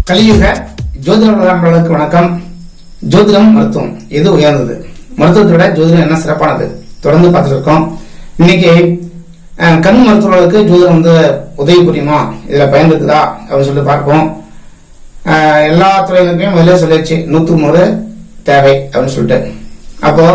கலியுக ஜோதிட நண்பர்களுக்கு வணக்கம் ஜோதிடம் மருத்துவம் எது உயர்ந்தது மருத்துவத்தை விட ஜோதிடம் என்ன சிறப்பானது தொடர்ந்து பார்த்துட்டு இருக்கோம் இன்னைக்கு அஹ், கண் மருத்துவர்களுக்கு ஜோதிடம் வந்து உதவி புரியுமா இதுல பயன்படுத்துதா அப்படின்னு சொல்லி பார்ப்போம் அஹ், எல்லா துறைகளுக்கும் வெளியே சொல்லிடுச்சு நூத்து மூணு தேவை அப்படின்னு சொல்லிட்டு அப்போ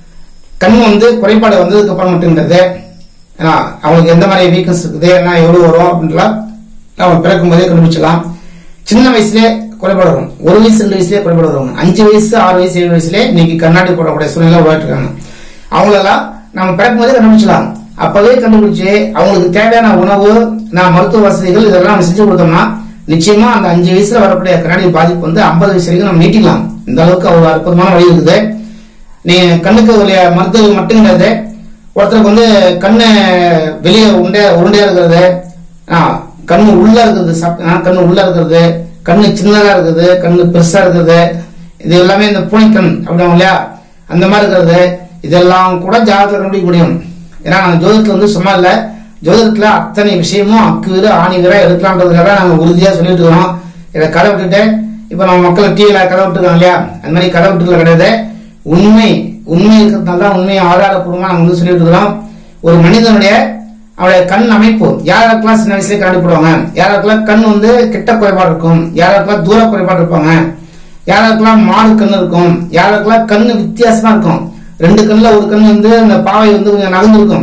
கண் வந்து குறைபாடு வந்ததுக்கு அப்புறம் மட்டும்ன்றது ஏன்னா அவங்களுக்கு எந்த மாதிரி வீக்னஸ் இருக்குது என்ன எவ்வளவு வரும் அப்படின்லாம் நம்ம பிறக்கும் போதே கண்டுபிடிச்சலாம் சின்ன வயசுலயே குறைபாடு வரும் ஒரு வயசு ரெண்டு வயசுலயே குறைபாடு வருவாங்க அஞ்சு வயசு ஆறு வயசு ஏழு வயசுலயே இன்னைக்கு கண்ணாடி போடக்கூடிய சூழ்நிலை உருவாட்டு இருக்காங்க அவங்களெல்லாம் நம்ம பிறக்கும் போதே கண்டுபிடிச்சலாம் அப்பவே கண்டுபிடிச்சு அவங்களுக்கு தேவையான உணவு நான் மருத்துவ வசதிகள் இதெல்லாம் நம்ம செஞ்சு கொடுத்தோம்னா நிச்சயமா அந்த அஞ்சு வயசுல வரக்கூடிய கண்ணாடி பாதிப்பு வந்து ஐம்பது வயசு வரைக்கும் நம்ம நீட்டிக்கலாம் இந்த அளவுக்கு அவ்வளவு அற்புதமான வழி இருக்குது நீ கண்ணுக்கு உள்ள மருத்துவம் மட்டும் கிடையாது ஒருத்தருக்கு வந்து கண்ணு வெளியே உண்டை உருண்டையா இருக்கிறது ஆ, கண்ணு உள்ள இருக்கிறது சப்- ஆ, கண்ணு உள்ள இருக்கிறது கண்ணு சின்னதா இருக்குது கண்ணு பெருசா இருக்குது இது எல்லாமே இந்த பூனைக்கண் அப்படின்னா இல்லையா அந்த மாதிரி இருக்கிறது இதெல்லாம் கூட ஜாதகத்தில் கண்டுபிடிக்க முடியும் ஏன்னா நாங்கள் ஜோதிடத்துல வந்து சும்மா இல்ல ஜோதிடத்துல அத்தனை விஷயமும் அக்கு வீர ஆணி வீர எடுக்கலான்றதுக்காக நாங்கள் உறுதியா சொல்லிட்டு இருக்கோம் இதை கதை விட்டுட்டு இப்ப நம்ம மக்கள் டிவியில கதை விட்டுருக்காங்க இல்லையா அந்த மாதிரி கதை விட்டுல கிடையாது உண்மை உண்மை இருக்கிறதுனால தான் உண்மையை ஆதாரப்பூர்வமா நாங்க வந்து சொல்லிட்டு இருக்கிறோம் ஒரு மனிதனுடைய அவருடைய கண் அமைப்பு யாருக்கெல்லாம் சின்ன வயசுல கண்ணாடி போடுவாங்க யாருக்கெல்லாம் கண் வந்து கிட்ட குறைபாடு இருக்கும் யாருக்கெல்லாம் தூர குறைபாடு இருப்பாங்க யாருக்கெல்லாம் மாடு கண் இருக்கும் யாருக்கெல்லாம் கண்ணு வித்தியாசமா இருக்கும் ரெண்டு கண்ணுல ஒரு கண் வந்து அந்த பாவை வந்து கொஞ்சம் நகர்ந்து இருக்கும்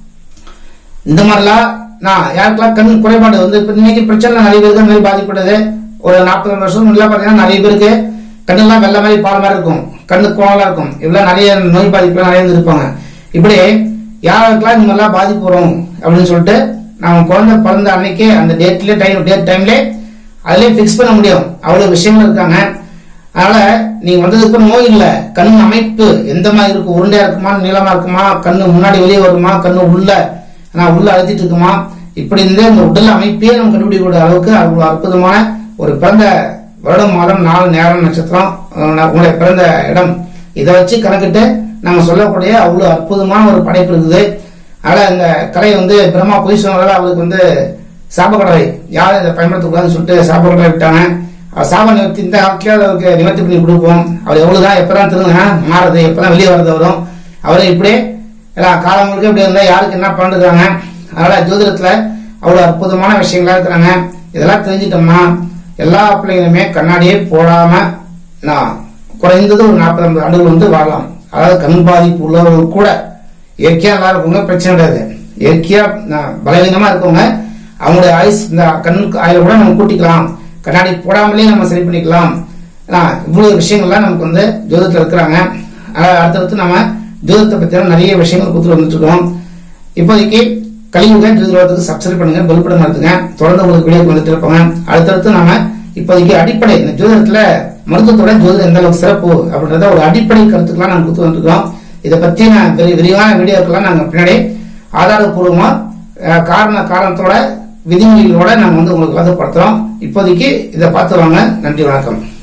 இந்த மாதிரிலாம் நான் யாருக்கெல்லாம் கண் குறைபாடு வந்து இப்ப இன்னைக்கு பிரச்சனை நிறைய பேருக்கு அந்த மாதிரி பாதிப்படுது ஒரு நாற்பது வருஷம் முன்னாடி பாத்தீங்கன்னா நிறைய பேருக்கு கண்ணெல்லாம் வெள்ளை மாதிரி பால் மாதிரி இருக்கும் கண்ணு கோணலா இருக்கும் இதெல்லாம் நிறைய நோய் பாதிப்புலாம் நிறைய இருப்பாங்க இப்படி யாருக்கெல்லாம் இந்த மாதிரிலாம் பாதிப்பு வரும் அப்படின்னு சொல்லிட்டு நம்ம குழந்தை பிறந்த அன்னைக்கே அந்த டேட்ல டைம் டேட் டைம்ல அதுலயே ஃபிக்ஸ் பண்ண முடியும் அவ்வளவு விஷயங்கள் இருக்காங்க அதனால நீங்க வந்ததுக்கு அப்புறம் நோய் இல்ல கண் அமைப்பு எந்த மாதிரி இருக்கும் உருண்டையா இருக்குமா நீளமா இருக்குமா கண்ணு முன்னாடி வெளியே வருமா கண்ணு உள்ள நான் உள்ள அழுத்திட்டு இருக்குமா இப்படி இருந்து இந்த உடல் அமைப்பே நம்ம கண்டுபிடிக்கக்கூடிய அளவுக்கு அவ்வளவு அற்புதமான ஒரு பிறந்த வருடம் மாதம் நாள் நேரம் நட்சத்திரம் அஹ், உங்களுடைய பிறந்த இடம் இதை வச்சு கணக்கிட்டு நாங்க சொல்லக்கூடிய அவ்வளவு அற்புதமான ஒரு படைப்பு இருக்குது அதனால இந்த கலை வந்து பிரம்மா பொய் சொன்னதால அவருக்கு வந்து சாபக்கடலை யாரும் இதை பயன்படுத்தக்கூடாதுன்னு சொல்லிட்டு சாபக்கடலை விட்டாங்க அவர் சாப நிவர்த்தி இந்த காலத்திலே அவருக்கு நிவர்த்தி பண்ணி கொடுப்போம் அவர் எவ்வளவுதான் எப்பதான் திருங்க மாறுது எப்பதான் வெளியே வரது வரும் அவரை இப்படி எல்லாம் காலம் முழுக்க இப்படி இருந்தா யாருக்கு என்ன பண்ணிருக்காங்க அதனால ஜோதிடத்துல அவ்வளவு அற்புதமான விஷயங்களா இருக்கிறாங்க இதெல்லாம் தெரிஞ்சிட்டோம்னா எல்லா பிள்ளைங்களுமே கண்ணாடியே போடாம நான் குறைந்தது ஒரு நாற்பது ஐம்பது ஆண்டுகள் வந்து வாழலாம் அதாவது கண் பாதிப்பு உள்ளவர்கள் கூட இயற்கையா நல்லா இருக்கவங்க பிரச்சனை கிடையாது இயற்கையா நான் பலவீனமா இருக்கவங்க அவங்களுடைய ஆயுஸ் இந்த கண்ணுக்கு ஆயுள கூட நம்ம கூட்டிக்கலாம் கண்ணாடி போடாமலே நம்ம சரி பண்ணிக்கலாம் ஆனா, இவ்வளவு விஷயங்கள்லாம் நமக்கு வந்து ஜோதிடத்துல இருக்கிறாங்க ஆனா, அடுத்தடுத்து நம்ம ஜோதிடத்தை பத்தின நிறைய விஷயங்கள் கொடுத்துட்டு வந்துட்டு இருக்கோம் இப்போதைக்கு கலியுக ஜோதிடத்துக்கு சப்ஸ்கிரைப் பண்ணுங்க பெல் பட்டன் நடத்துங்க தொடர்ந்து உங்களுக்கு வீடியோ வந்துட்டு இருப்பாங்க அடுத்தடுத்து நாம இப்போதைக்கு அடிப்படை இந்த ஜோதிடத்துல மருத்துவத்தோட ஜோதிடம் எந்த அளவுக்கு சிறப்பு அப்படின்றத ஒரு அடிப்படை கருத்துக்கெல்லாம் நாங்க கொடுத்து வந்துருக்கோம் இதை பத்தி நான் விரி- விரிவான வீடியோக்கெல்லாம் நாங்க பின்னாடி ஆதாரப்பூர்வமா அஹ், காரண காரணத்தோட விதிமுறைகளோட நாங்க வந்து உங்களுக்கு வந்து படுத்துறோம் இப்போதைக்கு இதை பார்த்து வாங்க நன்றி வணக்கம்